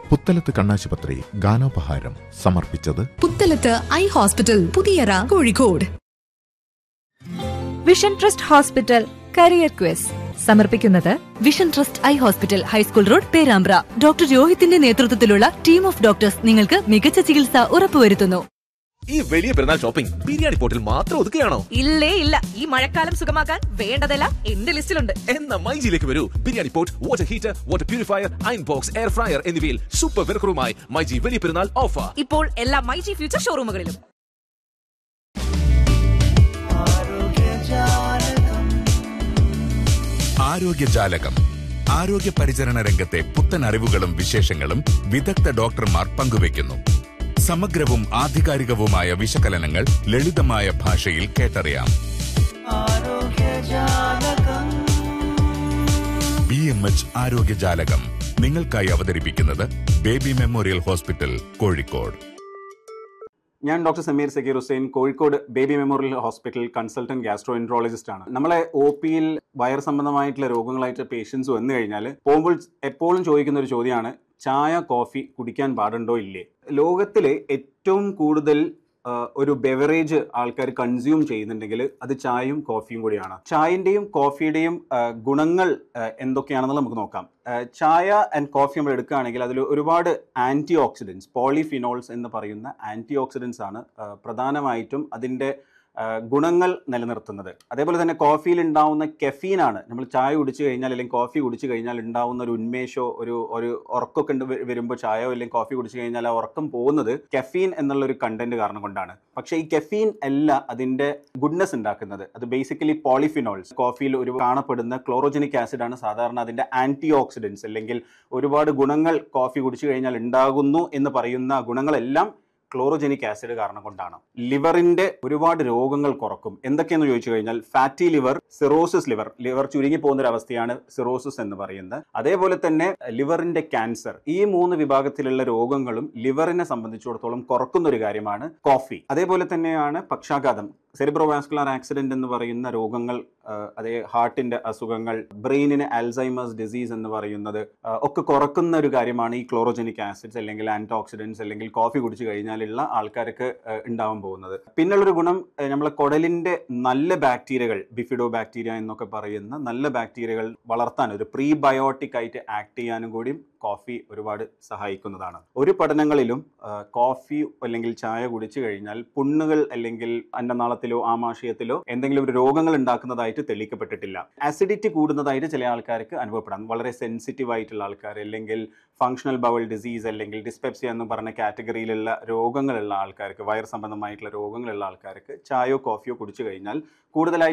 പുത്തലത്ത് കണ്ണാശുപത്രി ഗാനോപഹാരം സമർപ്പിച്ചത് Puthalath eye hospital Puthiyara Kozhikode vision trust hospital career quiz സമർപ്പിക്കുന്നത് vision trust eye hospital high school road Perambra doctor രോഹിത്തിന്റെ നേതൃത്വത്തിലുള്ള ടീം ഓഫ് ഡോക്ടേഴ്സ് നിങ്ങൾക്ക് മികച്ച ചികിത്സ ഉറപ്പുവരുത്തുന്നു ഈ വലിയ പെരുന്നാൾ ഷോപ്പിംഗ് ബിരിയാണി പോട്ടിൽ മാത്രം ഒതുക്കുകയാണോ ഇല്ലേ ഇല്ല ഈ മഴക്കാലം സുഖമാക്കാൻ വേണ്ടതെല്ലാം എന്റെ ലിസ്റ്റിലുണ്ട് എന്ന മൈജിയിലേക്ക് വരൂ biryani pot water heater water purifier iron box air fryer എന്നിവയിൽ സൂപ്പർ വിലക്കുറവുമായി മൈജി വലിയ പെരുന്നാൾ ഓഫർ ഇപ്പോൾ എല്ലാ മൈജി ഫ്യൂച്ചർ ഷോറൂമുകളിലും ആരോഗ്യജാലകം ആരോഗ്യ പരിചരണ രംഗത്തെ പുത്തൻ അറിവുകളും വിശേഷങ്ങളും വിദഗ്ധ ഡോക്ടർമാർ പങ്കുവയ്ക്കുന്നു സമഗ്രവും ആധികാരികവുമായ വിശകലനങ്ങൾ ലളിതമായ ഭാഷയിൽ കേട്ടറിയാം ബി എം എച്ച് ആരോഗ്യജാലകം നിങ്ങൾക്കായി അവതരിപ്പിക്കുന്നത് ബേബി മെമ്മോറിയൽ ഹോസ്പിറ്റൽ കോഴിക്കോട് ഞാൻ doctor Sameer Zakir Hussain Kozhikode baby memorial hospital consultant gastroenterologist ആണ് നമ്മളെ ഒ പിയിൽ വയർ സംബന്ധമായിട്ടുള്ള രോഗങ്ങളായിട്ട് പേഷ്യൻസ് വന്നു കഴിഞ്ഞാൽ പോകുമ്പോൾ എപ്പോഴും ചോദിക്കുന്ന ഒരു ചോദ്യമാണ് ചായ കോഫി കുടിക്കാൻ പാടുണ്ടോ ഇല്ലേ ലോകത്തിൽ ഏറ്റവും കൂടുതൽ ആ, ഒരു ബെവറേജ് ആൾക്കാർ കൺസ്യൂം ചെയ്യുന്നുണ്ടെങ്കിൽ അത് ചായയും കോഫിയും കൂടിയാണ് ചായന്റെയും കോഫിയുടെയും ആ, ഗുണങ്ങൾ ആ, എന്തൊക്കെയാണെന്ന് നമുക്ക് നോക്കാം ആ, ചായ ആൻഡ് കോഫി നമ്മൾ എടുക്കുകയാണെങ്കിൽ അതിൽ ഒരുപാട് ആൻറ്റി ഓക്സിഡൻസ് പോളിഫിനോൾസ് എന്ന് പറയുന്ന ആൻറ്റി ഓക്സിഡൻസ് ആണ് ആ, പ്രധാനമായിട്ടും അതിൻ്റെ ആ, ഗുണങ്ങൾ നിലനിർത്തുന്നത് അതേപോലെ തന്നെ കോഫിയിൽ ഉണ്ടാവുന്ന കെഫീനാണ് നമ്മൾ ചായ കുടിച്ചു കഴിഞ്ഞാൽ അല്ലെങ്കിൽ കോഫി കുടിച്ചു കഴിഞ്ഞാൽ ഉണ്ടാവുന്ന ഒരു ഉന്മേഷോ ഒരു ഒരു ഉറക്കമൊക്കെ ഉണ്ട് വ- വരുമ്പോൾ ചായയോ അല്ലെങ്കിൽ കോഫി കുടിച്ചു കഴിഞ്ഞാൽ ആ ഉറക്കം പോകുന്നത് കെഫീൻ എന്നുള്ള ഒരു കണ്ടന്റ് കാരണം കൊണ്ടാണ് പക്ഷേ ഈ കെഫീൻ അല്ല അതിന്റെ ഗുഡ്നെസ് ഉണ്ടാക്കുന്നത് അത് ബേസിക്കലി പോളിഫിനോൾസ് കോഫിയിൽ ഒരു കാണപ്പെടുന്ന ക്ലോറോജനിക് ആസിഡ് ആണ് സാധാരണ അതിന്റെ ആന്റി ഓക്സിഡൻസ് അല്ലെങ്കിൽ ഒരുപാട് ഗുണങ്ങൾ കോഫി കുടിച്ചു കഴിഞ്ഞാൽ ഉണ്ടാകുന്നു എന്ന് പറയുന്ന ഗുണങ്ങളെല്ലാം ക്ലോറോജനിക് ആസിഡ് കാരണം കൊണ്ടാണ് ലിവറിന്റെ ഒരുപാട് രോഗങ്ങൾ കുറക്കും എന്തൊക്കെയെന്ന് ചോദിച്ചു കഴിഞ്ഞാൽ fatty liver cirrhosis liver liver ചുരുങ്ങി പോകുന്ന ഒരു അവസ്ഥയാണ് സിറോസിസ് എന്ന് പറയുന്നത് അതേപോലെ തന്നെ ലിവറിന്റെ ക്യാൻസർ ഈ മൂന്ന് വിഭാഗത്തിലുള്ള രോഗങ്ങളും ലിവറിനെ സംബന്ധിച്ചിടത്തോളം കുറക്കുന്ന ഒരു കാര്യമാണ് കോഫി അതേപോലെ തന്നെയാണ് പക്ഷാഘാതം സെറിബ്രോവാസ്കുലർ ആക്സിഡന്റ് എന്ന് പറയുന്ന രോഗങ്ങൾ ആ, അതേ ഹാർട്ടിന്റെ അസുഖങ്ങൾ ബ്രെയിനിന് ആൽസൈമേഴ്സ് ഡിസീസ് എന്ന് പറയുന്നത് ആ, ഒക്കെ കുറക്കുന്ന ഒരു കാര്യമാണ് ഈ ക്ലോറോജനിക് ആസിഡ്സ് അല്ലെങ്കിൽ ആന്റി ഓക്സിഡൻസ് അല്ലെങ്കിൽ കോഫി കുടിച്ചു കഴിഞ്ഞാലുള്ള ആൾക്കാർക്ക് ആ, ഉണ്ടാവാൻ പോകുന്നത് പിന്നുള്ളൊരു ഗുണം ആ, നമ്മളെ കുടലിന്റെ നല്ല ബാക്ടീരിയകൾ ബിഫിഡോ ബാക്ടീരിയ എന്നൊക്കെ പറയുന്ന നല്ല ബാക്ടീരിയകൾ വളർത്താൻ ഒരു പ്രീബയോട്ടിക് ആയിട്ട് ആക്ട് ചെയ്യാനും കൂടിയും കോഫി ഒരുപാട് സഹായിക്കുന്നതാണ് ഒരു പഠനങ്ങളിലും ആ, കോഫി അല്ലെങ്കിൽ ചായ കുടിച്ചു കഴിഞ്ഞാൽ പുണ്ണുകൾ അല്ലെങ്കിൽ അന്നനാളത്തിലോ ആമാശയത്തിലോ എന്തെങ്കിലും ഒരു രോഗങ്ങൾ ഉണ്ടാക്കുന്നതായിട്ട് തെളിയിക്കപ്പെട്ടിട്ടില്ല ആസിഡിറ്റി കൂടുന്നതായിട്ട് ചില ആൾക്കാർക്ക് അനുഭവപ്പെടാം വളരെ സെൻസിറ്റീവ് ആയിട്ടുള്ള ആൾക്കാർ അല്ലെങ്കിൽ ഫങ്ഷണൽ ബവൽ ഡിസീസ് അല്ലെങ്കിൽ ഡിസ്പെപ്സിയ എന്ന് പറഞ്ഞ കാറ്റഗറിയിലുള്ള രോഗങ്ങളുള്ള ആൾക്കാർക്ക് വയർ സംബന്ധമായിട്ടുള്ള രോഗങ്ങളുള്ള ആൾക്കാർക്ക് ചായയോ കോഫിയോ കുടിച്ചു കഴിഞ്ഞാൽ കൂടുതലായിട്ട്